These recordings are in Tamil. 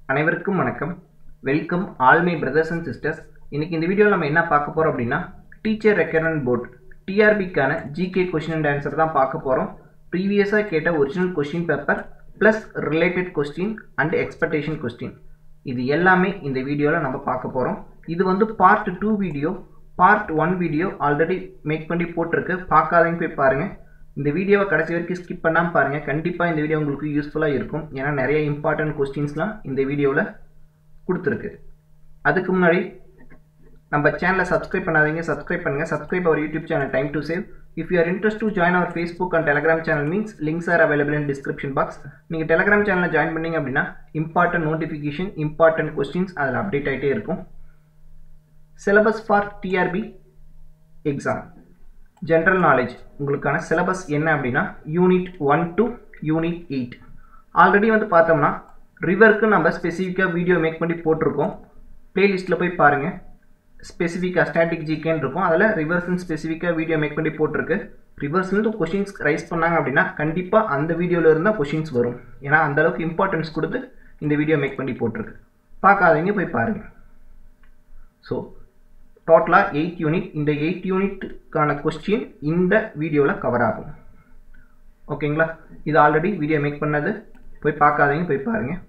அனைவருக்கும் வணக்கம் welcome all my brothers and sisters இன்னைக்கு இந்த வீடியோவில் நம்ம என்ன பார்க்க போகிறோம் அப்படின்னா டீச்சர் ரெக்கரண்ட் போர்ட் டிஆர்பிக்கான ஜிகே கொஷின் அண்ட் ஆன்சர் தான் பார்க்க போகிறோம் ப்ரீவியஸாக கேட்ட original question paper plus related question and expectation question இது எல்லாமே இந்த வீடியோவில் நம்ம பார்க்க போகிறோம் இது வந்து part two video part one video already make பண்ணி போட்டிருக்கு பார்க்காதவங்க போய் பாருங்கள் இந்த வீடியோவை கடைசி வரைக்கும் ஸ்கிப் பண்ணாமல் பாருங்கள் கண்டிப்பாக இந்த வீடியோ உங்களுக்கு யூஸ்ஃபுல்லாக இருக்கும் ஏன்னா நிறைய இம்பார்ட்டன்ட் கொஸ்டின்ஸ்லாம் இந்த வீடியோவில் கொடுத்துருக்கு அதுக்கு முன்னாடி நம்ம சேனலை சப்ஸ்கிரைப் பண்ணாதீங்க சப்ஸ்கிரைப் பண்ணுங்கள் subscribe our YouTube channel time to save if you are interest to join our Facebook and Telegram channel means links are available in description box நீங்கள் டெலகிராம் சேனலில் ஜாயின் பண்ணீங்க அப்படின்னா இம்பார்ட்டன்ட் நோட்டிஃபிகேஷன் இம்பார்ட்டன்ட் கொஸ்டின்ஸ் அதில் அப்டேட் ஆகிட்டே இருக்கும் syllabus for TRB exam general knowledge உங்களுக்கான சிலபஸ் என்ன அப்படின்னா unit one to unit eight already வந்து பார்த்தோம்னா ரிவருக்கு நம்ம ஸ்பெசிஃபிக்காக வீடியோ மேக் பண்ணி போட்டிருக்கோம் ப்ளேலிஸ்ட்டில் போய் பாருங்கள் ஸ்பெசிஃபிக்காக ஸ்டாட்டிக் ஜிகேன்னு இருக்கும் அதில் ரிவர்ஸ்னு ஸ்பெசிஃபிக்காக வீடியோ மேக் பண்ணி போட்டிருக்கு ரிவர்ஸ்லேருந்து கொஷின்ஸ் ரைஸ் பண்ணாங்க அப்படின்னா கண்டிப்பாக அந்த வீடியோவில் இருந்தால் கொஷின்ஸ் வரும் ஏன்னா அந்தளவுக்கு இம்பார்ட்டன்ஸ் கொடுத்து இந்த வீடியோ மேக் பண்ணி போட்டிருக்கு பார்க்காதவங்க போய் பாருங்கள் ஸோ டோட்டலாக எயிட் யூனிட் இந்த எயிட் யூனிட்டுக்கான கொஸ்டின் இந்த வீடியோவில் கவர் ஆகும் ஓகேங்களா இது ஆல்ரெடி வீடியோ மேக் பண்ணது போய் பார்க்காதீங்க போய் பாருங்கள்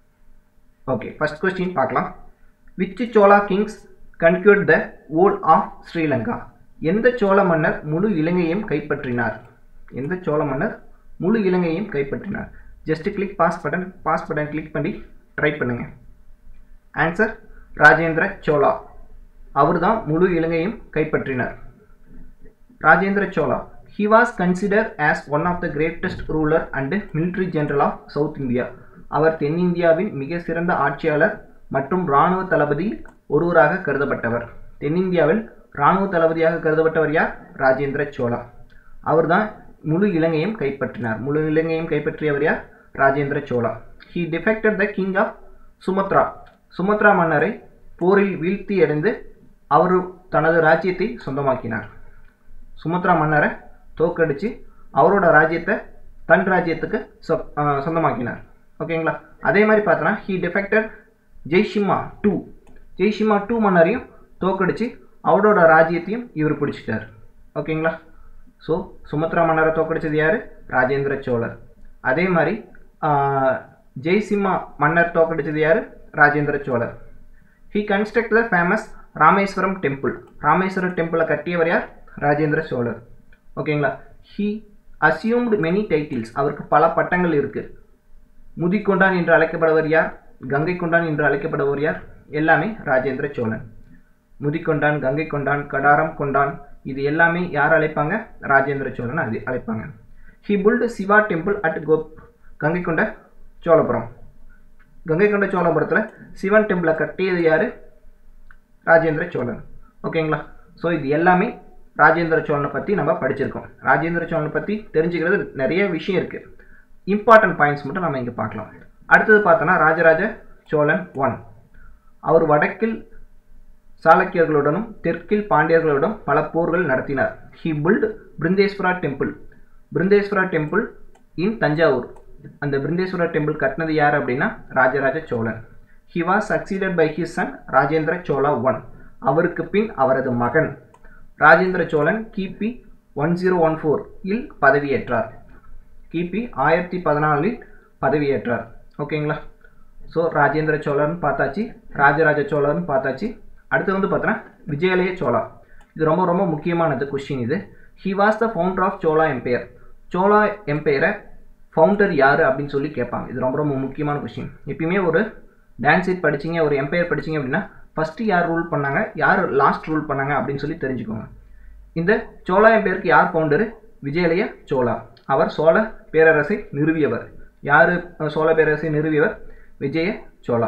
ஓகே ஃபஸ்ட் கொஸ்டின் பார்க்கலாம் which Chola kings conquered the whole of Sri Lanka எந்த சோழ மன்னர் முழு இலங்கையும் கைப்பற்றினார் எந்த சோழ மன்னர் முழு இலங்கையும் கைப்பற்றினார் just click pass button pass button click பண்ணி ட்ரை பண்ணுங்கள் ஆன்சர் ராஜேந்திர சோழா அவர் தான் முழு இலங்கையும் கைப்பற்றினார் Rajendra Chola he was consider as one of the greatest ruler and military general of south India அவர் தென்னிந்தியாவின் மிக சிறந்த ஆட்சியாளர் மற்றும் இராணுவ தளபதி ஒருவராக கருதப்பட்டவர் தென்னிந்தியாவில் இராணுவ தளபதியாக கருதப்பட்டவர் யார் ராஜேந்திர சோழா அவர் தான் முழு இலங்கையும் கைப்பற்றினார் முழு இலங்கையும் கைப்பற்றியவர் யார் Rajendra Chola he defeated the king of Sumatra Sumatra மன்னரை போரில் வீழ்த்தி அடைந்து அவர் தனது ராஜ்யத்தை சொந்தமாக்கினார் சுமத்ரா மன்னரை தோக்கடித்து அவரோட ராஜ்யத்தை தன் ராஜ்யத்துக்கு சொ சொந்தமாக்கினார் ஓகேங்களா அதே மாதிரி பார்த்தோன்னா he defeated Jayasimha two Jayasimha two மன்னரையும் தோக்கடித்து அவரோட ராஜ்யத்தையும் இவர் பிடிச்சிட்டார் ஓகேங்களா ஸோ சுமத்ரா மன்னரை தோக்கடிச்சது யார் ராஜேந்திர சோழர் அதே மாதிரி ஜெய்சிம்மா மன்னர் தோக்கடிச்சது யார் ராஜேந்திர சோழர் he construct the famous Rameswaram temple Rameswaram டெம்பிளை கட்டியவர் யார் ராஜேந்திர சோழர் ஓகேங்களா ஹீ அசியூம்டு மெனி டைட்டில்ஸ் அவருக்கு பல பட்டங்கள் இருக்குது முதிக்கொண்டான் என்று அழைக்கப்படுவர் யார் கங்கை கொண்டான் என்று அழைக்கப்படுவர் யார் எல்லாமே ராஜேந்திர சோழன் முதிக்கொண்டான் கங்கை கொண்டான் கடாரம் கொண்டான் இது எல்லாமே யார் அழைப்பாங்க ராஜேந்திர சோழன் அது அழைப்பாங்க he built Shiva temple at கோப் கங்கை கொண்ட சோழபுரம் கங்கை கொண்ட சோழபுரத்தில் சிவன் டெம்பிளை கட்டியது யார் ராஜேந்திர சோழன் ஓகேங்களா ஸோ இது எல்லாமே ராஜேந்திர சோழனை பற்றி நம்ம படிச்சிருக்கோம் ராஜேந்திர சோழனை பற்றி தெரிஞ்சுக்கிறது நிறைய விஷயம் இருக்குது இம்பார்ட்டன்ட் பாயிண்ட்ஸ் மட்டும் நம்ம இங்கே பார்க்கலாம் அடுத்தது பார்த்தோன்னா ராஜராஜ சோழன் ஒன் அவர் வடக்கில் சாளக்கியர்களுடனும் தெற்கில் பாண்டியர்களுடன் பல போர்கள் நடத்தினார் he built Brihadeeswara temple Brihadeeswara temple in Thanjavur அந்த பிருந்தேஸ்வரா டெம்பிள் கட்டினது யார் அப்படின்னா ராஜராஜ சோழன் he was succeeded by his son Rajendra Chola one அவருக்கு பின் அவரது மகன் ராஜேந்திர சோழன் கிபி ஒன் ஜீரோ ஒன் ஃபோர் இல் பதவியேற்றார் கிபி ஆயிரத்தி பதினாலில் பதவியேற்றார் ஓகேங்களா ஸோ ராஜேந்திர சோழர்னு பார்த்தாச்சு ராஜராஜ சோழர்னு பார்த்தாச்சு அடுத்து வந்து பார்த்தோன்னா விஜயலய சோழா இது ரொம்ப ரொம்ப முக்கியமானது கொஸ்டின் இது he was the founder of Chola empire Chola எம்பையரை ஃபவுண்டர் யார் அப்படின்னு சொல்லி கேட்பாங்க இது ரொம்ப ரொம்ப முக்கியமான கொஸ்டின் எப்பயுமே ஒரு டான்ஸ் சீட் படிச்சிங்க ஒரு எம்பையர் படிச்சிங்க அப்படின்னா ஃபஸ்ட்டு யார் ரூல் பண்ணாங்க யார் லாஸ்ட் ரூல் பண்ணாங்க அப்படின்னு சொல்லி தெரிஞ்சுக்கோங்க இந்த சோழா எம்பையருக்கு யார் ஃபவுண்டரு விஜயலய சோழா அவர் சோழ பேரரசை நிறுவியவர் யார் சோழ பேரரசை நிறுவியவர் Vijaya Chola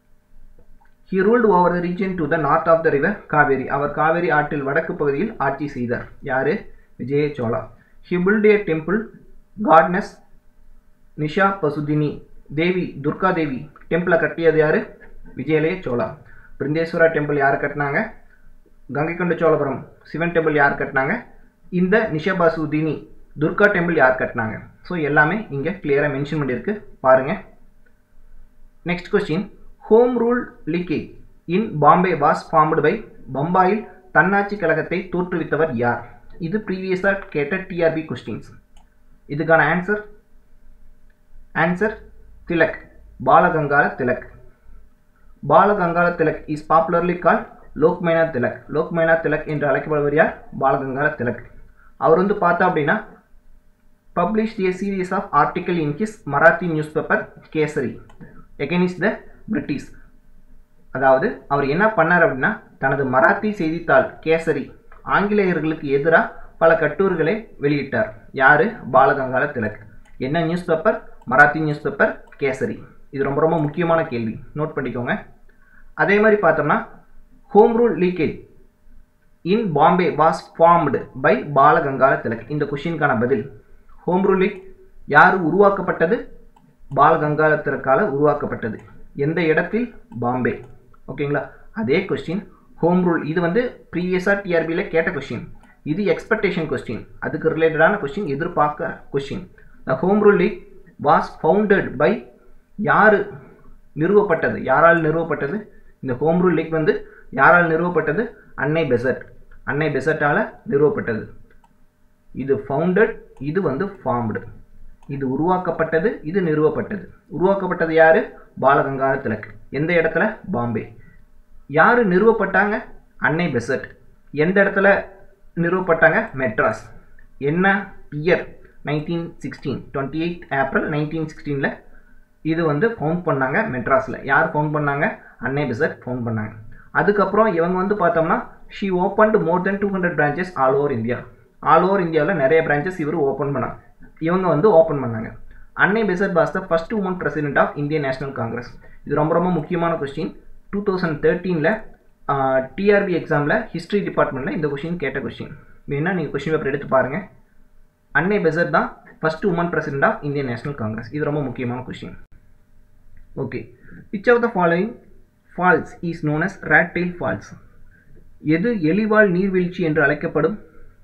he ruled over the region to the north of the river Kaveri அவர் காவேரி ஆற்றில் வடக்கு பகுதியில் ஆட்சி செய்தார் யார் Vijaya Chola he built a temple goddess Nisumbhasudini Devi Durga Devi டெம்பிளை கட்டியது யார் விஜயலய சோழா பிருந்தேஸ்வரா டெம்பிள் யார் கட்டினாங்க கங்கை கொண்ட சோழபுரம் சிவன் டெம்பிள் யார் கட்டினாங்க இந்த நிஷபாசுதினி துர்கா டெம்பிள் யார் கட்டினாங்க ஸோ எல்லாமே இங்கே கிளியராக மென்ஷன் பண்ணியிருக்கு பாருங்கள் next question home rule league in Bombay was formed by பம்பாயில் தன்னாட்சி கழகத்தை தோற்றுவித்தவர் யார் இது ப்ரீவியஸாக கேட்ட டிஆர்பி கொஸ்டின்ஸ் இதுக்கான answer answer Tilak Balagangadhar Tilak Balagangadhar Tilak is popularly call Lokmanya Tilak Lokmanya Tilak என்று அழைக்கப்படுவர் யார் பாலகங்கால திலக் அவர் வந்து பார்த்தா அப்படின்னா published a series of article in his Marathi newspaper Kesari against the British அதாவது அவர் என்ன பண்ணார் அப்படின்னா தனது மராத்தி செய்தித்தாள் கேசரி ஆங்கிலேயர்களுக்கு எதிராக பல கட்டுரைகளை வெளியிட்டார் யாரு பாலகங்கால திலக் என்ன newspaper Marathi newspaper Kesari இது ரொம்ப ரொம்ப முக்கியமான கேள்வி நோட் பண்ணிக்கோங்க அதே மாதிரி பார்த்தோம்னா home rule league in Bombay was formed by Balagangadhar Tilak இந்த கொஷினுக்கான பதில் ஹோம் ரூல் லீக் யார் உருவாக்கப்பட்டது பாலகங்கால திலக்கால உருவாக்கப்பட்டது எந்த இடத்தில் பாம்பே ஓகேங்களா அதே கொஸ்டின் ஹோம் ரூல் இது வந்து ப்ரீவியஸாக டிஆர்பியில் கேட்ட கொஸ்டின் இது எக்ஸ்பெக்டேஷன் கொஸ்டின் அதுக்கு ரிலேட்டடான கொஸ்டின் எதிர்பார்க்க question the home rule league was founded by யார் நிறுவப்பட்டது யாரால் நிறுவப்பட்டது இந்த ஹோம் ரூல் லீக் வந்து யாரால் நிறுவப்பட்டது அன்னை பெசட் அன்னை பெசட்டால் நிறுவப்பட்டது இது ஃபவுண்டட் இது வந்து ஃபார்ம்டு இது உருவாக்கப்பட்டது இது நிறுவப்பட்டது உருவாக்கப்பட்டது யாரு பாலகங்கார திலக் எந்த இடத்துல பாம்பே யார் நிறுவப்பட்டாங்க அன்னை பெசட் எந்த இடத்துல நிறுவப்பட்டாங்க மெட்ராஸ் என்ன year nineteen sixteen twenty eight April nineteen சிக்ஸ்டீனில் இது வந்து ஃபவுண்ட் பண்ணாங்க மெட்ராஸில் யார் ஃபவுண்ட் பண்ணாங்க அன்னை பெசட் ஃபவுண்ட் பண்ணாங்க அதுக்கப்புறம் இவங்க வந்து பார்த்தோம்னா she opened more than two hundred branches all over India all over இந்தியாவில் நிறைய பிரான்ச்சஸ் இவர் ஓப்பன் பண்ணாங்க இவங்க வந்து ஓப்பன் பண்ணாங்க Annie Besant was the first woman president of Indian National Congress இது ரொம்ப ரொம்ப முக்கியமான கொஸ்டின் டூ தௌசண்ட் தேர்ட்டீனில் டிஆர்பி எக்ஸாமில் ஹிஸ்ட்ரி டிபார்ட்மெண்ட்டில் இந்த கொஸ்டின் கேட்ட கொஸ்டின் வேணால் நீங்கள் கொஸ்டின் பேப்பர் எடுத்து பாருங்கள் அன்னை பெசட் தான் first woman president of Indian National Congress இது ரொம்ப முக்கியமான question okay which of the following falls is known as rat tail falls எது எலிவால் நீர்வீழ்ச்சி என்று அழைக்கப்படும்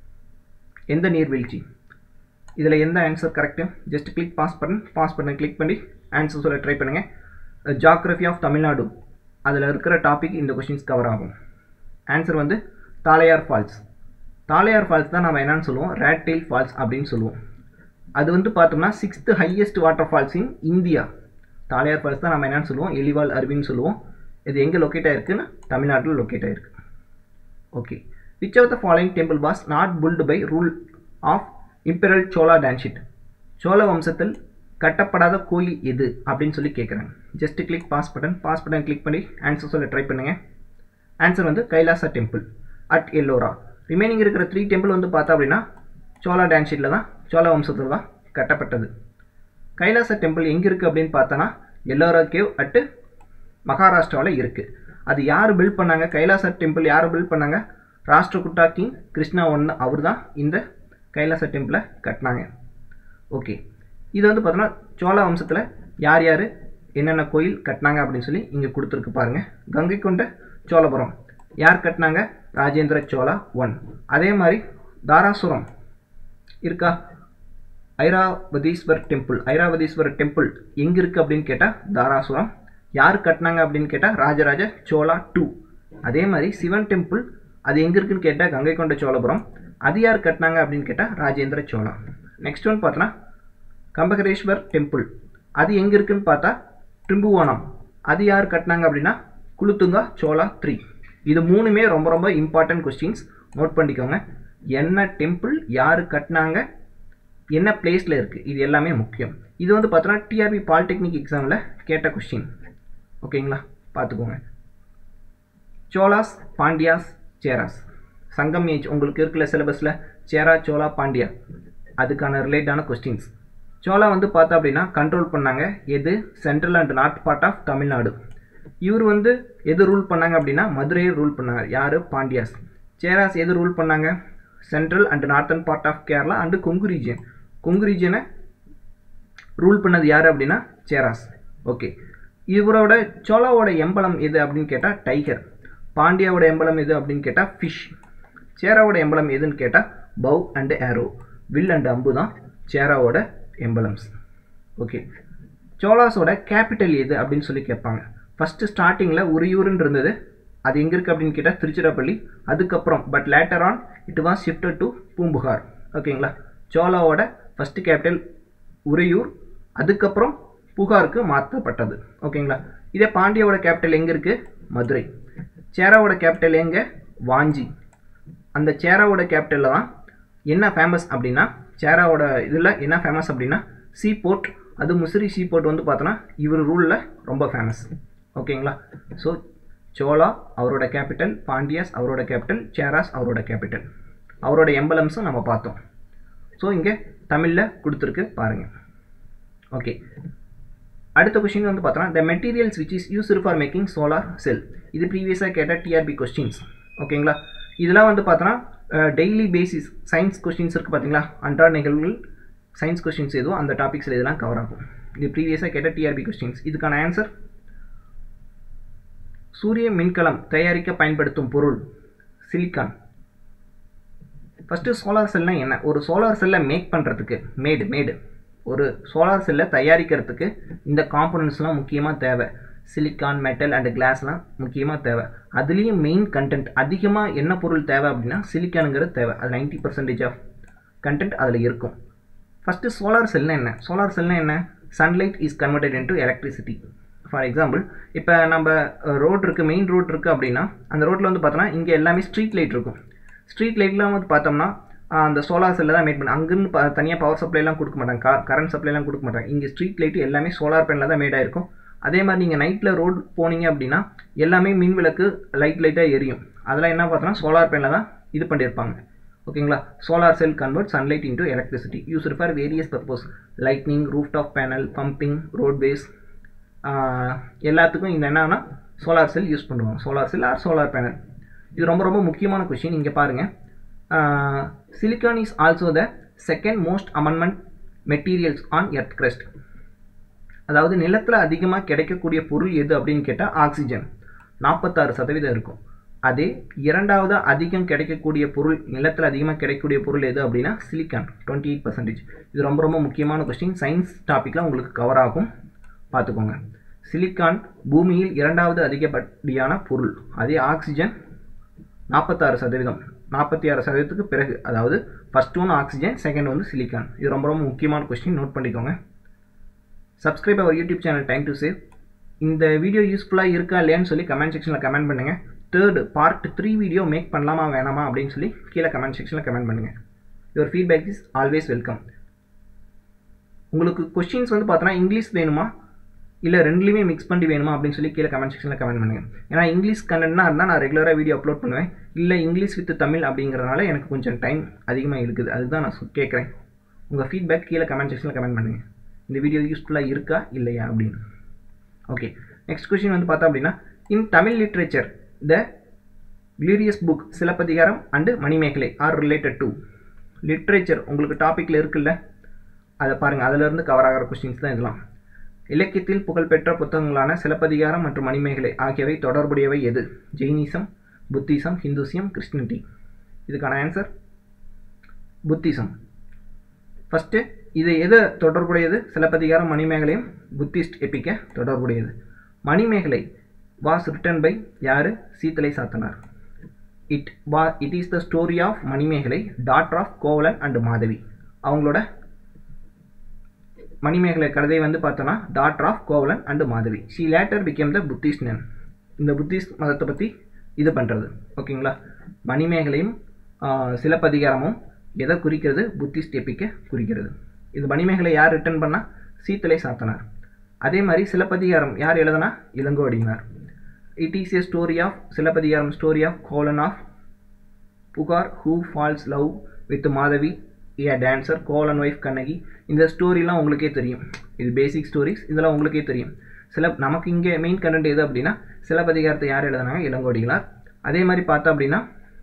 எந்த நீர்வீழ்ச்சி இதில் எந்த answer correct just click pass button pass button click பண்ணி ஆன்சர் சொல்ல ட்ரை பண்ணுங்கள் ஜாக்ரஃபி ஆஃப் தமிழ்நாடு அதில் இருக்கிற டாபிக் இந்த கொஷின்ஸ் கவர் ஆகும் ஆன்சர் வந்து தாளையார் ஃபால்ஸ் தாளையார் ஃபால்ஸ் தான் நம்ம என்னன்னு சொல்லுவோம் ரேட் டெயில் ஃபால்ஸ் அப்படின்னு சொல்லுவோம் அது வந்து பார்த்தோம்னா sixth highest waterfalls in India Thalaiyar falls தான் நம்ம என்னன்னு சொல்லுவோம் எலிவால் அருவின்னு சொல்லுவோம் இது எங்கே லொக்கேட் ஆயிருக்குன்னு தமிழ்நாட்டில் லொக்கேட் ஆயிருக்கு okay which of the following temple was not built by rule of imperial Chola dynasty Chola வம்சத்தில் கட்டப்படாத கோயில் எது அப்படின்னு சொல்லி கேட்குறாங்க just click pass button pass button click பண்ணி ஆன்சர் சொல்ல ட்ரை பண்ணுங்கள் ஆன்சர் வந்து Kailasa temple at Ellora remaining இருக்கிற த்ரீ டெம்பிள் வந்து பார்த்தா அப்படின்னா சோழா டான்ஷீட்டில் தான் சோழ வம்சத்தில் தான் கட்டப்பட்டது கைலாச டெம்பிள் எங்கே இருக்குது அப்படின்னு பார்த்தோன்னா எல்லோரா கேவ் அட்டு மகாராஷ்டிராவில் இருக்குது அது யார் பில்ட் பண்ணாங்க கைலாச டெம்பிள் யார் பில்ட் பண்ணாங்க ராஷ்டிரகுட்டா கிங் கிருஷ்ணா ஒன்று அவர் தான் இந்த கைலாச டெம்பிளை கட்டினாங்க ஓகே இது வந்து பார்த்தோன்னா சோழ வம்சத்தில் யார் யார் என்னென்ன கோயில் கட்டினாங்க அப்படின்னு சொல்லி இங்கே கொடுத்துருக்கு பாருங்கள் கங்கை கொண்ட சோழபுரம் யார் கட்டினாங்க ராஜேந்திர சோழா ஒன் அதே மாதிரி தாராசுரம் இருக்கா ஐராவதீஸ்வர் டெம்பிள் ஐராவதீஸ்வர் டெம்பிள் எங்கே இருக்குது அப்படின்னு கேட்டால் தாராசுரம் யார் கட்டினாங்க அப்படின்னு கேட்டால் ராஜராஜ சோழா டூ அதே மாதிரி சிவன் டெம்பிள் அது எங்கே இருக்குன்னு கேட்டால் கங்கை கொண்ட சோழபுரம் அது யார் கட்டினாங்க அப்படின்னு கேட்டால் ராஜேந்திர சோழா நெக்ஸ்ட் ஒன் பார்த்தோன்னா கம்பகரேஸ்வர் டெம்பிள் அது எங்கே இருக்குன்னு பார்த்தா ட்ரிம்புவனம் அது யார் கட்டினாங்க அப்படின்னா குளுத்துங்கா சோழா த்ரீ இது மூணுமே ரொம்ப ரொம்ப இம்பார்ட்டன்ட் கொஸ்டின்ஸ் நோட் பண்ணிக்கோங்க என்ன டெம்பிள் யார் கட்டினாங்க என்ன பிளேஸில் இருக்குது இது எல்லாமே முக்கியம் இது வந்து பார்த்தோன்னா டிஆர்பி பாலிடெக்னிக் எக்ஸாமில் கேட்ட கொஸ்டின் ஓகேங்களா பார்த்துக்கோங்க சோலாஸ் பாண்டியாஸ் சேராஸ் சங்கம் ஏஜ் உங்களுக்கு இருக்கிற சிலபஸில் சேரா சோலா பாண்டியா அதுக்கான ரிலேட்டான கொஸ்டின்ஸ் சோலா வந்து பார்த்தா அப்படின்னா கண்ட்ரோல் பண்ணாங்க எது central and north part of Tamil Nadu இவர் வந்து எது ரூல் பண்ணாங்க அப்படின்னா மதுரையை ரூல் பண்ணாங்க யார் பாண்டியாஸ் சேராஸ் எது ரூல் பண்ணாங்க central and northern part of Kerala and Kongu region Kongu ரீஜனை ரூல் பண்ணது யார் அப்படின்னா சேராஸ் ஓகே இவரோட சோலாவோட எம்பலம் எது அப்படின்னு கேட்டால் டைகர் பாண்டியாவோட எம்பலம் எது அப்படின்னு கேட்டால் ஃபிஷ் சேராவோட எம்பலம் எதுன்னு கேட்டால் பவ் அண்டு ஏரோ வில் அண்ட் அம்பு தான் சேராவோட எம்பலம்ஸ் ஓகே சோலாஸோட கேபிட்டல் எது அப்படின்னு சொல்லி கேட்பாங்க ஃபஸ்ட்டு ஸ்டார்டிங்கில் உரியூருன்னு இருந்தது அது எங்கே இருக்குது அப்படின்னு கேட்டால் திருச்சிராப்பள்ளி அதுக்கப்புறம் but later on it was shifted to Poompuhar ஓகேங்களா சோலாவோட ஃபஸ்ட்டு கேபிட்டல் உறையூர் அதுக்கப்புறம் புகாருக்கு மாற்றப்பட்டது ஓகேங்களா இதே பாண்டியாவோட கேபிட்டல் எங்கே இருக்குது மதுரை சேராவோட கேபிட்டல் எங்கே வாஞ்சி அந்த சேராவோட கேபிட்டலில் தான் என்ன ஃபேமஸ் அப்படின்னா சேராவோட இதில் என்ன ஃபேமஸ் அப்படின்னா சீ போர்ட் அது முசிறி சீ போர்ட் வந்து பார்த்தோன்னா இவர் ரூலில் ரொம்ப ஃபேமஸ் ஓகேங்களா ஸோ சோலா அவரோட கேபிட்டல் பாண்டியாஸ் அவரோட கேபிட்டல் சேராஸ் அவரோட கேபிட்டல் அவரோட எம்பலம்ஸும் நம்ம பார்த்தோம் ஸோ இங்கே தமிழில் கொடுத்துருக்கு பாருங்கள் ஓகே அடுத்த கொஷின் வந்து பார்த்தோன்னா the materials which is used for making solar cell இது ப்ரீவியஸாக கேட்ட டிஆர்பி கொஸ்டின்ஸ் ஓகேங்களா இதெல்லாம் வந்து பார்த்தோன்னா டெய்லி பேசிஸ் சயின்ஸ் கொஸ்டின்ஸ் இருக்குது பார்த்தீங்களா அன்றாட நிகழ்வுகள் சயின்ஸ் கொஸ்டின்ஸ் எதுவும் அந்த டாபிக்ஸில் இதெல்லாம் கவர் ஆகும் இது ப்ரீவியஸாக கேட்ட டிஆர்பி கொஸ்டின்ஸ் இதுக்கான ஆன்சர் சூரிய மின்கலம் தயாரிக்க பயன்படுத்தும் பொருள் சிலிக்கான் ஃபஸ்ட்டு சோலார் செல்னா என்ன ஒரு சோலார் செல்லை மேக் பண்ணுறதுக்கு மேடு மேடு ஒரு சோலார் செல்லை தயாரிக்கிறதுக்கு இந்த காம்பனன்ட்ஸ்லாம் முக்கியமாக தேவை சிலிக்கான் மெட்டல் அண்ட் கிளாஸ்லாம் முக்கியமாக தேவை அதுலேயும் மெயின் கண்டென்ட் அதிகமாக என்ன பொருள் தேவை அப்படின்னா சிலிக்கானுங்கிறது தேவை அது நைன்ட்டி பர்சன்டேஜ் ஆஃப் கண்டென்ட் அதில் இருக்கும் ஃபஸ்ட்டு சோலார் செல்னா என்ன சோலார் செல்னா என்ன sunlight is converted into electricity for example இப்போ நம்ம ரோட் இருக்குது மெயின் ரோட் இருக்குது அப்படின்னா அந்த ரோட்டில் வந்து பார்த்தோன்னா இங்கே எல்லாமே ஸ்ட்ரீட் லைட் இருக்கும் ஸ்ட்ரீட் லைட்லாம் வந்து பார்த்தோம்னா அந்த சோலார் செல்லில் தான் மேட் பண்ண அங்கேருந்து ப தனியாக பவர் சப்ளைலாம் கொடுக்க மாட்டாங்க கா கரண்ட் சப்ளைலாம் கொடுக்க மாட்டாங்க இங்கே ஸ்ட்ரீட் லைட்டு எல்லாமே சோலார் பேனில் தான் மேட் ஆயிருக்கும் அதே மாதிரி நீங்கள் நைட்டில் ரோடு போனீங்க அப்படின்னா எல்லாமே மின் விளக்கு லைட் லைட்டாக எரியும் அதெல்லாம் என்ன பார்த்தோன்னா சோலார் பேனில் தான் இது பண்ணியிருப்பாங்க ஓகேங்களா solar cell convert sunlight into electricity use for various purpose lightning rooftop panel pumping roadways எல்லாத்துக்கும் இந்த என்னன்னா சோலார் செல் யூஸ் பண்ணுவாங்க solar cell or solar panel இது ரொம்ப ரொம்ப முக்கியமான கொஷின் இங்கே பாருங்கள் silicon is also the second most அமன்மெண்ட் மெட்டீரியல்ஸ் ஆன் எர்த் கிரஸ்ட் அதாவது நிலத்தில் அதிகமாக கிடைக்கக்கூடிய பொருள் எது அப்படின்னு கேட்டால் ஆக்சிஜன் நாற்பத்தாறு சதவீதம் இருக்கும் அதே இரண்டாவது அதிகம் கிடைக்கக்கூடிய பொருள் நிலத்தில் அதிகமாக கிடைக்கக்கூடிய பொருள் எது அப்படின்னா சிலிக்கான் டுவெண்ட்டி எயிட் பர்சன்டேஜ் இது ரொம்ப ரொம்ப முக்கியமான கொஸ்டின் சயின்ஸ் டாப்பிக்கில் உங்களுக்கு கவர் ஆகும் பார்த்துக்கோங்க சிலிக்கான் பூமியில் இரண்டாவது அதிகப்படியான பொருள் அதே ஆக்சிஜன் நாற்பத்தாறு சதவீதம் நாற்பத்தி ஆறு சதவீதத்துக்கு பிறகு அதாவது ஃபஸ்ட் ஒன் ஆக்சிஜன் செகண்ட் வந்து சிலிக்கான் இது ரொம்ப ரொம்ப முக்கியமான கொஸ்டின் நோட் பண்ணிக்கோங்க subscribe our YouTube channel time to save இந்த வீடியோ யூஸ்ஃபுல்லாக இருக்கா இல்லையான்னு சொல்லி கமெண்ட் செக்ஷனில் கமெண்ட் பண்ணுங்கள் third part three video make பண்ணலாமா வேணாமா அப்படின்னு சொல்லி கீழே கமெண்ட் செக்ஷனில் கமெண்ட் பண்ணுங்கள் your feedback is always welcome உங்களுக்கு கொஸ்டின்ஸ் வந்து பார்த்தோன்னா இங்கிலீஷ் வேணுமா இல்லை ரெண்டுலேயுமே மிக்ஸ் பண்ணி வேணுமா அப்படின்னு சொல்லி கீழே கமெண்ட் செக்ஷனில் கமெண்ட் பண்ணுங்கள் ஏன்னா இங்கிலீஷ் கண்டென்ட்னா இருந்தால் நான் ரெகுலராக வீடியோ அப்லோட் பண்ணுவேன் இல்லை இங்கிலீஷ் வித் தமிழ் அப்படிங்கிறதுனால எனக்கு கொஞ்சம் டைம் அதிகமாக இருக்குது அதுதான் நான் கேட்குறேன் உங்கள் ஃபீட்பேக் கீழே கமெண்ட் செக்ஷனில் கமெண்ட் பண்ணுங்கள் இந்த வீடியோ யூஸ்ஃபுல்லாக இருக்கா இல்லையா அப்படின்னு ஓகே நெக்ஸ்ட் கொஸ்டின் வந்து பார்த்தா அப்படின்னா in Tamil literature the glorious book Silappatikaram and Manimekalai are related to literature உங்களுக்கு டாப்பிக்கில் இருக்குல்ல அதை பாருங்கள் அதிலிருந்து கவர் ஆகிற கொஸ்டின்ஸ் தான் இதெல்லாம் இலக்கியத்தில் புகழ்பெற்ற புத்தகங்களான சிலப்பதிகாரம் மற்றும் மணிமேகலை ஆகியவை தொடர்புடையவை எது ஜெயினிசம் புத்திசம் ஹிந்துசியம் கிறிஸ்டினிட்டி இதுக்கான ஆன்சர் புத்திசம் ஃபஸ்ட்டு இது எது தொடர்புடையது சிலப்பதிகாரம் மணிமேகலையும் புத்திஸ்ட் எப்பிக்க தொடர்புடையது மணிமேகலை வாஸ் ரிட்டன் பை யார் Seethalai Sathanar it was it is the story of Manimekalai daughter of Kovalan and Madhavi அவங்களோட மணிமேகலை கதை வந்து பார்த்தோன்னா daughter of Kovalan and Madhavi she later became the Buddhist nun இந்த புத்திஸ்ட் மதத்தை பற்றி இது பண்ணுறது ஓகேங்களா மணிமேகலையும் சிலப்பதிகாரமும் எதை குறிக்கிறது புத்திஸ்ட் எப்பிக்க குறிக்கிறது இது மணிமேகலை யார் ரிட்டன் பண்ணால் சீத்தலை சாத்தனார் அதே மாதிரி சிலப்பதிகாரம் யார் எழுதுனா Ilango Adigal it is a story of Silappatikaram story of Kovalan of Puhar who falls love with Madhavi a dancer Kovalan wife Kannagi இந்த ஸ்டோரிலாம் உங்களுக்கே தெரியும் இது பேசிக் ஸ்டோரிஸ் இதெல்லாம் உங்களுக்கே தெரியும் சில நமக்கு இங்கே மெயின் கண்டென்ட் எது அப்படின்னா சிலப்பதிகாரத்தை யார் எழுதுனாங்க இளங்கோடிகளார் அதே மாதிரி பார்த்தா அப்படின்னா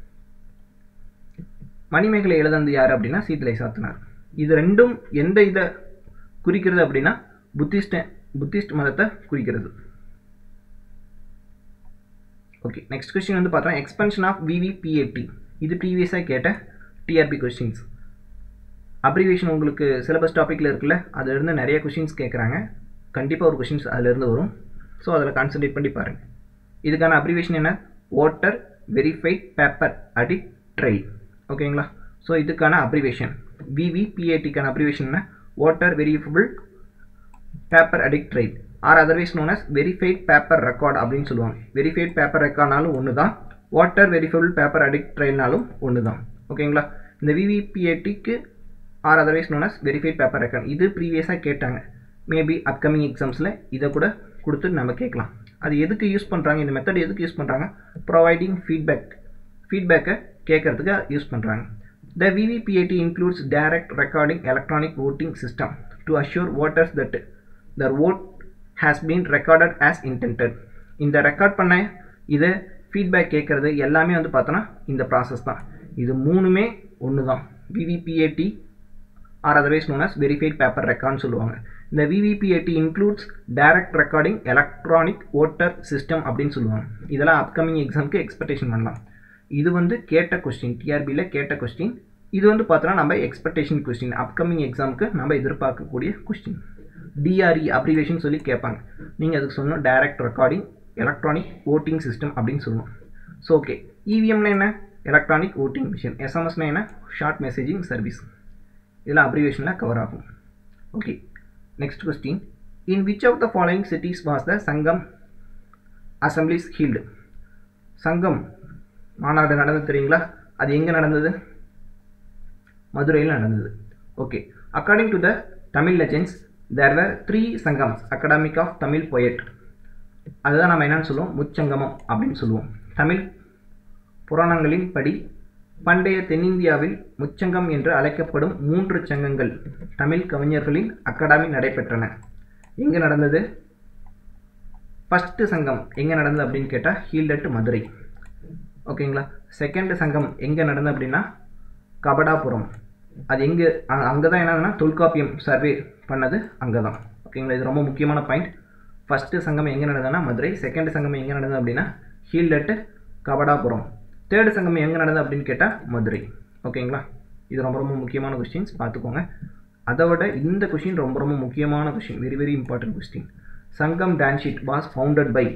மணிமேகலை எழுதந்து யார் அப்படின்னா சீத்தலை சாத்தனார் இது ரெண்டும் எந்த இதை குறிக்கிறது அப்படின்னா புத்திஸ்ட புத்திஸ்ட் மதத்தை குறிக்கிறது ஓகே நெக்ஸ்ட் கொஸ்டின் வந்து பார்த்தோம் எக்ஸ்பென்ஷன் ஆஃப் விவிபிஏடி இது ப்ரீவியஸாக கேட்ட டிஆர்பி கொஸ்டின்ஸ் அப்ரிவேஷன் உங்களுக்கு சிலபஸ் டாப்பிக்கில் இருக்குல்ல அதுலேருந்து நிறைய கொஷின்ஸ் கேட்குறாங்க கண்டிப்பாக ஒரு கொஷின்ஸ் அதிலேருந்து வரும் ஸோ அதில் கான்சன்ட்ரேட் பண்ணி பாருங்கள் இதுக்கான அப்ரிவேஷன் என்ன voter verified paper audit trail ஓகேங்களா ஸோ இதுக்கான அப்ரிவேஷன் விவிபிஏடிக்கான அப்ரிவேஷன் என்ன வாட்டர் வெரிஃபபிள் பேப்பர் அடிக்ட் trail or otherwise known as verified paper record அப்படின்னு சொல்லுவாங்க வெரிஃபைட் பேப்பர் ரெக்கார்ட்னாலும் ஒன்று தான் வாட்டர் வெரிஃபபிள் பேப்பர் அடிக்ட் ட்ரெயில்னாலும் ஒன்று தான் ஓகேங்களா இந்த விவிபிஏடிக்கு or otherwise known as verified paper record இது ப்ரீவியஸாக கேட்டாங்க மேபி அப்கமிங் எக்ஸாம்ஸில் இதை கூட கொடுத்து நம்ம கேட்கலாம் அது எதுக்கு யூஸ் பண்ணுறாங்க இந்த மெத்தட் எதுக்கு யூஸ் பண்ணுறாங்க ப்ரொவைடிங் ஃபீட்பேக் ஃபீட்பேக்கை கேட்கறதுக்கு யூஸ் பண்ணுறாங்க the VVPAT includes direct recording electronic voting system to assure voters that their vote has been recorded as intended இந்த ரெக்கார்ட் பண்ண இதை ஃபீட்பேக் கேட்குறது எல்லாமே வந்து பார்த்தோன்னா இந்த ப்ராசஸ் தான் இது மூணுமே ஒன்று தான் VVPAT or otherwise known as verified paper ரெக்கார்ட்னு சொல்லுவாங்க இந்த VVPAT includes direct recording electronic voter system அப்படின்னு சொல்லுவாங்க இதெல்லாம் அப்கமிங் எக்ஸாமுக்கு எக்ஸ்பெக்டேஷன் பண்ணலாம் இது வந்து கேட்ட கொஸ்டின் டிஆர்பியில் கேட்ட கொஸ்டின் இது வந்து பார்த்தோன்னா நம்ம எக்ஸ்பெக்டேஷன் கொஸ்டின் அப்கமிங் எக்ஸாமுக்கு நம்ம எதிர்பார்க்கக்கூடிய கொஸ்டின் டிஆர்இ அப்ரிவேஷன் சொல்லி கேட்பாங்க நீங்கள் அதுக்கு சொல்லணும் direct recording electronic voting system அப்படின்னு சொல்லணும் ஸோ ஓகே இவிஎம்னா என்ன எலக்ட்ரானிக் ஓட்டிங் மிஷின் எஸ்எம்எஸ்னா என்ன ஷார்ட் மெசேஜிங் சர்வீஸ் இதெல்லாம் அப்ரிவேஷனில் கவர் ஆகும் okay next question in which of the following cities was the Sangam assemblies healed சங்கம் மாநாடு நடந்தது தெரியுங்களா அது எங்கே நடந்தது மதுரையில் நடந்தது okay according to the Tamil legends there were three Sangams academic of Tamil poet அதுதான் நம்ம என்னன்னு சொல்லுவோம் முச்சங்கமம் அப்படின்னு சொல்லுவோம் தமிழ் புராணங்களின் படி பண்டைய தென்னிந்தியாவில் முச்சங்கம் என்று அழைக்கப்படும் மூன்று சங்கங்கள் தமிழ் கவிஞர்களின் அகாடமி நடைபெற்றன எங்கே நடந்தது ஃபஸ்ட்டு சங்கம் எங்கே நடந்தது அப்படின்னு கேட்டால் ஹீல்டட் மதுரை ஓகேங்களா செகண்ட் சங்கம் எங்கே நடந்தது அப்படின்னா கபடாபுரம் அது எங்கே அங்கே தான் என்னதுன்னா தொல்காப்பியம் சர்வே பண்ணது அங்கே தான் ஓகேங்களா இது ரொம்ப முக்கியமான பாயிண்ட் ஃபஸ்ட்டு சங்கம் எங்கே நடந்ததுன்னா மதுரை செகண்ட் சங்கம் எங்கே நடந்தது அப்படின்னா ஹீல்டட்டு கபடாபுரம் தேர்டு சங்கம் எங்கே நடந்தது அப்படின்னு கேட்டால் மதுரை ஓகேங்களா இது ரொம்ப ரொம்ப முக்கியமான கொஸ்டின்ஸ் பார்த்துக்கோங்க அதை விட இந்த கொஷின் ரொம்ப ரொம்ப முக்கியமான question very very important question Sangam dynasty was founded by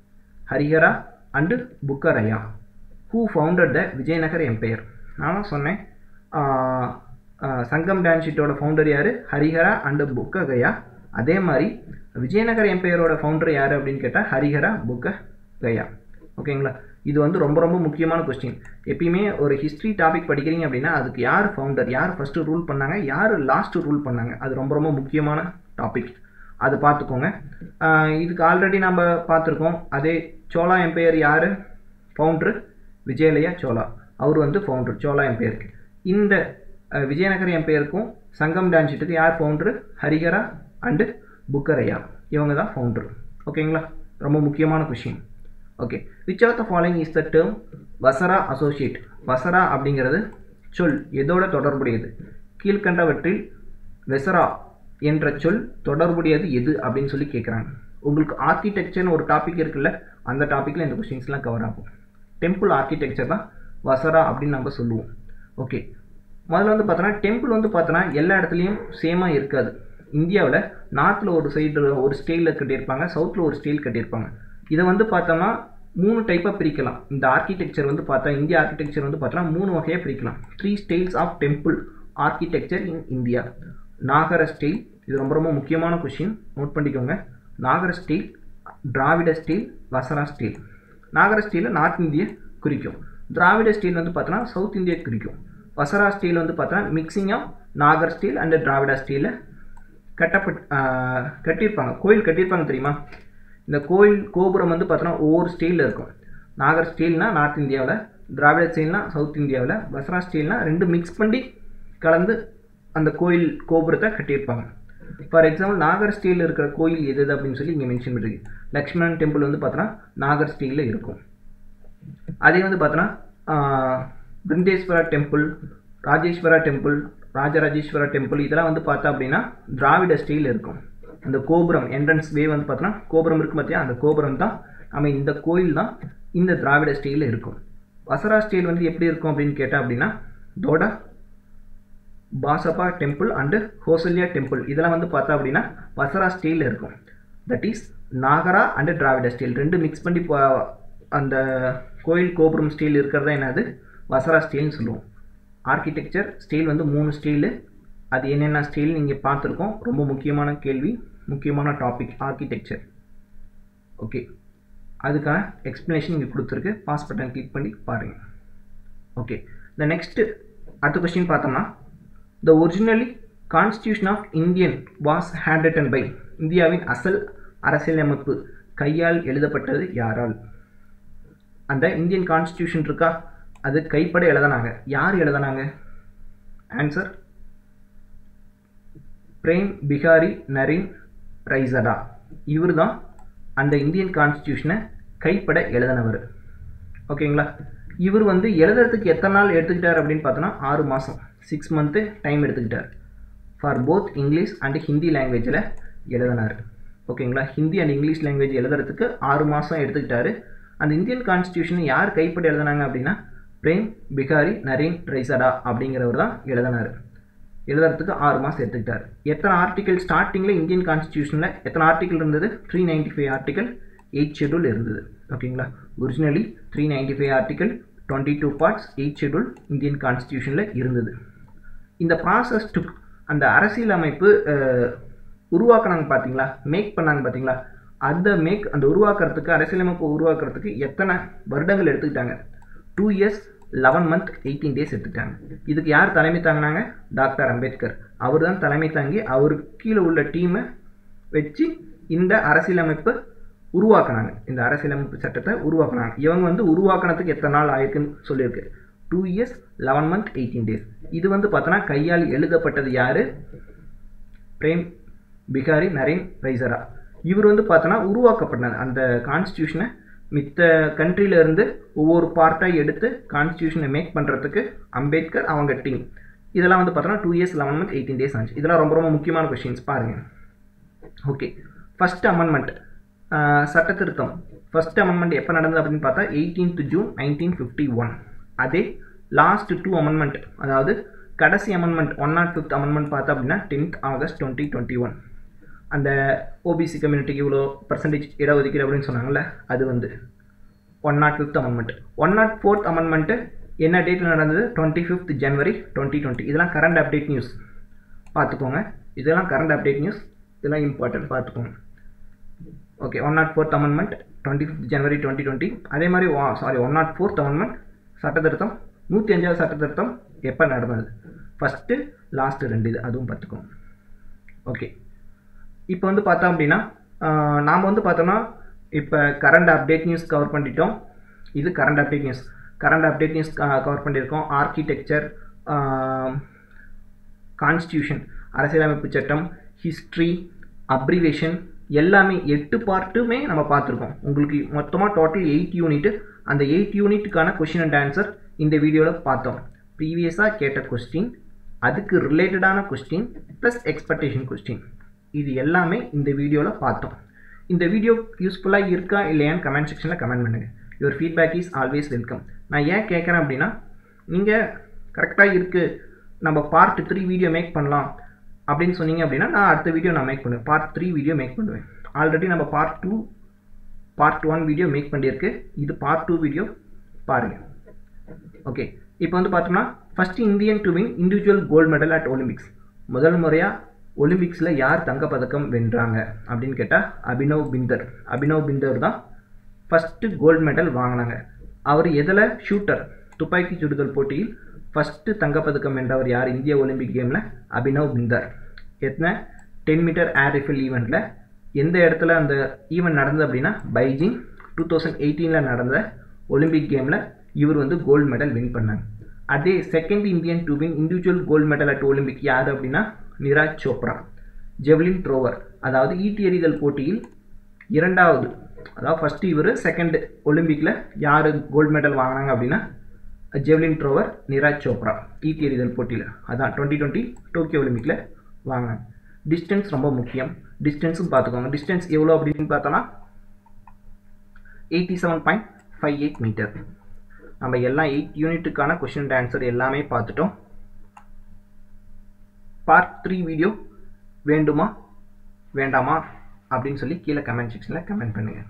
Harihara and Bukkaraya who founded the Vijayanagar empire நான் சொன்னேன் ஆஹ், ஆஹ், சங்கம் டான்ஸ் ஷீட்டோட ஃபவுண்டர் யார் ஹரிஹரா அண்டு புக்ககையா அதே மாதிரி விஜயநகர் எம்பையரோட ஃபவுண்டர் யார் அப்படின்னு கேட்டால் ஹரிஹரா புக்க கயா ஓகேங்களா இது வந்து ரொம்ப ரொம்ப முக்கியமான கொஸ்டின் எப்பயுமே ஒரு ஹிஸ்ட்ரி டாபிக் படிக்கிறீங்க அப்படின்னா அதுக்கு யார் ஃபவுண்டர் யார் ஃபஸ்ட்டு ரூல் பண்ணாங்க யார் லாஸ்ட்டு ரூல் பண்ணாங்க அது ரொம்ப ரொம்ப முக்கியமான டாபிக் அது பார்த்துக்கோங்க ஆஹ் இதுக்கு ஆல்ரெடி நம்ம பார்த்துருக்கோம் அதே சோலா எம்பையர் யார் ஃபவுண்டர் விஜயலயா சோலா அவர் வந்து ஃபவுண்டர் சோலா எம்பையருக்கு இந்த அஹ், விஜயநகர எம்பையருக்கும் சங்கம் டான்ஷிட்டுக்கு யார் ஃபவுண்டர் ஹரிஹரா அண்டு புக்கரையா இவங்க தான் ஃபவுண்டர் ஓகேங்களா ரொம்ப முக்கியமான question okay which of the following is the term Vesara associate Vesara அப்படிங்கிறது சொல் எதோட தொடர்புடையது கீழ்கண்டவற்றில் வெசரா என்ற சொல் தொடர்புடையது எது அப்படின்னு சொல்லி கேட்குறாங்க உங்களுக்கு ஆர்கிடெக்சர்னு ஒரு டாபிக் இருக்குல்ல அந்த டாப்பிக்கில் இந்த கொஸ்டின்ஸ்லாம் கவர் ஆகும் டெம்பிள் ஆர்கிடெக்சர் தான் வசரா அப்படின்னு நம்ம சொல்லுவோம் ஓகே முதல்ல வந்து பார்த்தோன்னா டெம்பிள் வந்து பார்த்தோன்னா எல்லா இடத்துலையும் சேமாக இருக்காது இந்தியாவில் நார்த்தில் ஒரு சைடு ஒரு ஸ்டைலில் கட்டியிருப்பாங்க சவுத்தில் ஒரு ஸ்டைல் கட்டியிருப்பாங்க இதை வந்து பார்த்தோம்னா மூணு டைப்பாக பிரிக்கலாம் இந்த ஆர்கிடெக்சர் வந்து பார்த்தா இந்திய ஆர்கிடெக்சர் வந்து பார்த்தோன்னா மூணு வகையாக பிரிக்கலாம் three styles of temple architecture in India Nagara style இது ரொம்ப ரொம்ப முக்கியமான கொஷின் நோட் பண்ணிக்கோங்க Nagara style Dravida style Vesara style Nagara ஸ்டைலில் நார்த் இந்திய குறிக்கும் திராவிட ஸ்டைல் வந்து பார்த்தோன்னா சவுத் இந்தியா குறிக்கும் வசரா ஸ்டைல் வந்து பார்த்தோன்னா mixing of Nagar style and Dravida ஸ்டைலில் கட்டப்பட் ஆஹ் கட்டியிருப்பாங்க கோயில் கட்டியிருப்பாங்க தெரியுமா இந்த கோயில் கோபுரம் வந்து பார்த்தோன்னா ஒவ்வொரு ஸ்டைலில் இருக்கும் நாகர் ஸ்டைல்னா நார்த் இந்தியாவில் திராவிட ஸ்டைல்னா சவுத் இந்தியாவில் வசரா ஸ்டைல்னா ரெண்டு மிக்ஸ் பண்ணி கலந்து அந்த கோயில் கோபுரத்தை கட்டியிருப்பாங்க ஃபார் எக்ஸாம்பிள் நாகர் ஸ்டைலில் இருக்கிற கோயில் எது எது அப்படின்னு சொல்லி இங்கே மென்ஷன் பண்ணிருக்கு லக்ஷ்மணன் டெம்பிள் வந்து பார்த்தோன்னா நாகர் ஸ்டைலில் இருக்கும் அதே வந்து பார்த்தோன்னா Brihadeeswara temple Rajeswara temple Rajarajeswara temple இதெல்லாம் வந்து பார்த்தா அப்படின்னா திராவிட ஸ்டைல் இருக்கும் அந்த கோபுரம் என்ட்ரன்ஸ் வே வந்து பார்த்தோன்னா கோபுரம் இருக்கும் பார்த்தியா அந்த கோபுரம் தான் நம்ம இந்த கோயில் தான் இந்த திராவிட ஸ்டைலில் இருக்கும் வசரா ஸ்டைல் வந்து எப்படி இருக்கும் அப்படின்னு கேட்டால் அப்படின்னா Dodda Basappa temple and Hoysala temple இதெல்லாம் வந்து பார்த்தா அப்படின்னா வசரா ஸ்டைலில் இருக்கும் that is Nagara and Dravida style ரெண்டு மிக்ஸ் பண்ணி போ- அந்த கோயில் கோபுரம் ஸ்டைல் இருக்கிறதா என்னது வசரா ஸ்டைல்னு சொல்லுவோம் ஆர்கிடெக்சர் ஸ்டைல் வந்து மூணு ஸ்டைலு அது என்னென்ன ஸ்டைல் நீங்கள் பார்த்துருக்கோம் ரொம்ப முக்கியமான கேள்வி முக்கியமான டாபிக் ஆர்கிடெக்சர் ஓகே அதுக்கான எக்ஸ்ப்ளனேஷன் இங்கே கொடுத்துருக்கு பாஸ் பட்டன் கிளிக் பண்ணி பாருங்கள் ஓகே இந்த நெக்ஸ்ட்டு அடுத்த கொஸ்டின் பார்த்தோம்னா the originally constitution of Indian was hand written by இந்தியாவின் அசல் அரசியலமைப்பு கையால் எழுதப்பட்டது யாரால் அந்த இந்தியன் கான்ஸ்டியூஷன் இருக்கா அது கைப்பட எழுதினாங்க யார் எழுதினாங்க ஆன்சர் பிரேம் பிகாரி நரேன் ரைசடா இவர் தான் அந்த இந்தியன் கான்ஸ்டியூஷனை கைப்பட எழுதினவர் ஓகேங்களா இவர் வந்து எழுதுறதுக்கு எத்தனை நாள் எடுத்துக்கிட்டார் அப்படின்னு பார்த்தோன்னா ஆறு மாதம் சிக்ஸ் மந்த்து டைம் எடுத்துக்கிட்டார் for both English and Hindi லாங்குவேஜில் எழுதினார் ஓகேங்களா ஹிந்தி அண்ட் இங்கிலீஷ் லாங்குவேஜ் எழுதுறதுக்கு ஆறு மாதம் எடுத்துக்கிட்டாரு அந்த இந்தியன் கான்ஸ்டியூஷனை யார் கைப்பட எழுதினாங்க அப்படின்னா பிரேம் பிகாரி நரேன் ரைசடா அப்படிங்கிறவர் தான் எழுதினார் எழுதுறதுக்கு ஆறு மாதம் எடுத்துக்கிட்டார் எத்தனை ஆர்டிகல் ஸ்டார்டிங்கில் இந்தியன் கான்ஸ்டியூஷனில் எத்தனை ஆர்டிகல் இருந்தது three ninety five article eight schedule இருந்தது ஓகேங்களா originally three ninety five article twenty two parts eight schedule Indian கான்ஸ்டியூஷனில் இருந்தது இந்த ப்ராசஸ் டுக் அந்த அரசியலமைப்பு அஹ், உருவாக்குனாங்க பார்த்தீங்களா மேக் பண்ணாங்க பார்த்தீங்களா அந்த மேக் அந்த உருவாக்குறதுக்கு அரசியலமைப்பு உருவாக்குறதுக்கு எத்தனை வருடங்கள் எடுத்துக்கிட்டாங்க two years eleven month eighteen days எடுத்துக்கிட்டாங்க இதுக்கு யார் தலைமை தாங்கினாங்க டாக்டர் அம்பேத்கர் அவர் தான் தலைமை தாங்கி அவருக்கு கீழே உள்ள டீமை வச்சு இந்த அரசியலமைப்பு உருவாக்குனாங்க இந்த அரசியலமைப்பு சட்டத்தை உருவாக்குனாங்க இவங்க வந்து உருவாக்குனதுக்கு எத்தனை நாள் ஆயிருக்குன்னு சொல்லியிருக்கு two years eleven month eighteen days இது வந்து பார்த்தோன்னா கையால் எழுதப்பட்டது யார் பிரேம் பிகாரி நரேன் ரைசரா இவர் வந்து பார்த்தோன்னா உருவாக்கப்பட்டது அந்த கான்ஸ்டியூஷனை மித்த countryல இருந்து ஒவ்வொரு பார்ட்டாக எடுத்து கான்ஸ்டியூஷனை மேக் பண்ணுறதுக்கு அம்பேத்கர் அவங்க டீம் இதெல்லாம் வந்து பார்த்தோன்னா two years eleven month eighteen days ஆச்சு இதெல்லாம் ரொம்ப ரொம்ப முக்கியமான கொஷின்ஸ் பாருங்கள் ஓகே ஃபர்ஸ்ட் அமெண்ட்மெண்ட் சட்ட திருத்தம் ஃபர்ஸ்ட் அமெண்ட்மெண்ட் எப்போ நடந்தது அப்படின்னு பார்த்தா eighteenth June nineteen fifty one அதே லாஸ்ட் டூ அமெண்ட்மெண்ட் அதாவது கடைசி amendment one not fifth amendment பார்த்தா அப்படின்னா tenth August twenty twenty one அந்த ஓபிசி கம்யூனிட்டிக்கு இவ்வளோ பர்சன்டேஜ் இடஒதுக்கீடு அப்படின்னு சொன்னாங்கல்ல அது வந்து one not fifth amendment one not fourth amendment என்ன டேட்டில் நடந்தது twenty fifth January twenty twenty இதெல்லாம் கரண்ட் அப்டேட் நியூஸ் பார்த்துக்கோங்க இதெல்லாம் கரண்ட் அப்டேட் நியூஸ் இதெல்லாம் இம்பார்ட்டன்ட் பார்த்துக்கோங்க okay one not fourth amendment twenty fifth January twenty twenty அதே மாதிரி sorry one not fourth amendment சட்டத்திருத்தம் நூற்றி அஞ்சாவது சட்டத்திருத்தம் எப்போ நடந்தது ஃபஸ்ட்டு லாஸ்ட்டு ரெண்டு இது அதுவும் பார்த்துக்கோங்க ஓகே இப்போ வந்து பார்த்தோம் அப்படின்னா நாம் வந்து பார்த்தோம்னா இப்போ கரண்ட் அப்டேட் நியூஸ் கவர் பண்ணிட்டோம் இது current update news current update news cover பண்ணியிருக்கோம் ஆர்கிடெக்சர் கான்ஸ்டியூஷன் அரசியலமைப்பு சட்டம் ஹிஸ்ட்ரி அப்ரிவேஷன் எல்லாமே எட்டு பார்ட்டுமே நம்ம பார்த்துருக்கோம் உங்களுக்கு மொத்தமாக டோட்டல் எயிட் யூனிட் அந்த எயிட் யூனிட்டுக்கான கொஷின் அண்ட் ஆன்சர் இந்த வீடியோவில் பார்த்தோம் ப்ரீவியஸாக கேட்ட கொஸ்டின் அதுக்கு ரிலேட்டடான கொஸ்டின் ப்ளஸ் எக்ஸ்பெக்டேஷன் கொஸ்டின் இது எல்லாமே இந்த வீடியோவில் பார்த்தோம் இந்த வீடியோ யூஸ்ஃபுல்லாக இருக்கா இல்லையான்னு கமெண்ட் செக்ஷனில் கமெண்ட் பண்ணுங்கள் your feedback is always welcome நான் ஏன் கேட்குறேன் அப்படின்னா நீங்கள் கரெக்டாக இருக்குது நம்ம பார்ட் த்ரீ வீடியோ மேக் பண்ணலாம் அப்படின்னு சொன்னீங்க அப்படின்னா நான் அடுத்த வீடியோ நான் மேக் பண்ணுவேன் பார்ட் த்ரீ வீடியோ மேக் பண்ணுவேன் ஆல்ரெடி நம்ம part two part one video make பண்ணியிருக்கு இது பார்ட் டூ வீடியோ பாருங்கள் ஓகே இப்போ வந்து பார்த்தோம்னா first Indian to win individual gold medal at Olympics முதல் முறையாக ஒலிம்பிக்ஸில் யார் தங்கப்பதக்கம் வென்றாங்க அப்படின்னு கேட்டால் அபினவ் பிந்தர் அபினவ் பிந்தர் தான் ஃபஸ்ட்டு கோல்டு மெடல் வாங்கினாங்க அவர் எதில் ஷூட்டர் துப்பாக்கி சுடுதல் போட்டியில் ஃபஸ்ட்டு தங்கப்பதக்கம் வென்றவர் யார் இந்திய ஒலிம்பிக் கேமில் அபினவ் பிந்தர் எத்தனை டென் மீட்டர் ஏர் ரிஃபில் ஈவெண்ட்டில் எந்த இடத்துல அந்த ஈவெண்ட் நடந்தது அப்படின்னா பைஜிங் டூ தௌசண்ட் எயிட்டீனில் நடந்த ஒலிம்பிக் கேமில் இவர் வந்து கோல்டு மெடல் வின் பண்ணாங்க அதே second Indian to win individual gold medal at Olympic யார் அப்படின்னா நிராஜ் சோப்ரா ஜெவ்லின் த்ரோவர் அதாவது ஈட்டி எறிதல் போட்டியில் இரண்டாவது அதாவது ஃபஸ்ட்டு இவர் செகண்ட் ஒலிம்பிக்கில் யார் கோல்டு மெடல் வாங்கினாங்க அப்படின்னா ஜெவ்லின் த்ரோவர் நிராஜ் சோப்ரா ஈட்டி எறிதல் போட்டியில் அதான் டுவெண்ட்டி டுவெண்ட்டி டோக்கியோ ஒலிம்பிக்கில் வாங்கினாங்க டிஸ்டன்ஸ் ரொம்ப முக்கியம் டிஸ்டன்ஸும் பார்த்துக்கோங்க டிஸ்டன்ஸ் எவ்வளோ அப்படின்னு பார்த்தோன்னா eighty seven point five eight meter நம்ம எல்லா எயிட் யூனிட்டுக்கான கொஷின் அண்ட் ஆன்சர் எல்லாமே பார்த்துட்டோம் பார்ட் த்ரீ வீடியோ வேண்டுமா வேண்டாமா அப்படின்னு சொல்லி கீழே கமெண்ட் செக்ஷனில் கமெண்ட் பண்ணுங்கள்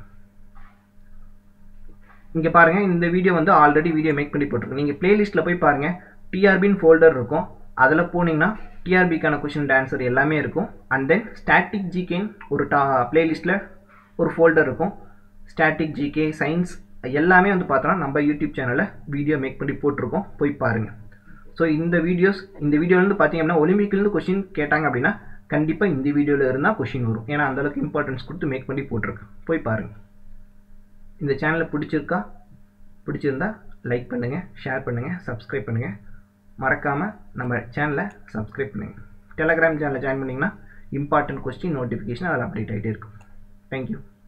இங்கே பாருங்கள் இந்த வீடியோ வந்து ஆல்ரெடி வீடியோ மேக் பண்ணி போட்டிருக்கோம் நீங்கள் பிளேலிஸ்ட்டில் போய் பாருங்கள் டிஆர்பின்னு ஃபோல்டர் இருக்கும் அதில் போனீங்கன்னா டிஆர்பிக்கான கொஷின் ஆன்சர் எல்லாமே இருக்கும் அண்ட் தென் ஸ்டாட்டிக் ஜிகேன்னு ஒரு டா பிளேலிஸ்ட்டில் ஒரு ஃபோல்டர் இருக்கும் ஸ்டாட்டிக் ஜிகே சயின்ஸ் எல்லாமே வந்து பார்த்தோன்னா நம்ம யூடியூப் சேனலில் வீடியோ மேக் பண்ணி போட்டிருக்கோம் போய் பாருங்கள் ஸோ இந்த வீடியோஸ் இந்த வீடியோலேருந்து பார்த்தீங்கன்னா ஒலிம்பிக்லேருந்து கொஷின் கேட்டாங்க அப்படின்னா கண்டிப்பாக இந்த வீடியோவில் இருந்தால் கொஷின் வரும் ஏன்னா அந்தளவுக்கு இம்பார்ட்டன்ஸ் கொடுத்து மேக் பண்ணி போட்டிருக்கேன் போய் பாருங்கள் இந்த சேனலை பிடிச்சிருக்கா பிடிச்சிருந்தா லைக் பண்ணுங்கள் ஷேர் பண்ணுங்கள் சப்ஸ்கிரைப் பண்ணுங்கள் மறக்காமல் நம்ம சேனலை சப்ஸ்கிரைப் பண்ணுங்கள் டெலகிராம் சேனலில் ஜாயின் பண்ணிங்கன்னா இம்பார்ட்டன்ட் கொஸ்டின் நோட்டிஃபிகேஷன் அதில் அப்டேட் ஆகிட்டே இருக்கும் தேங்க்யூ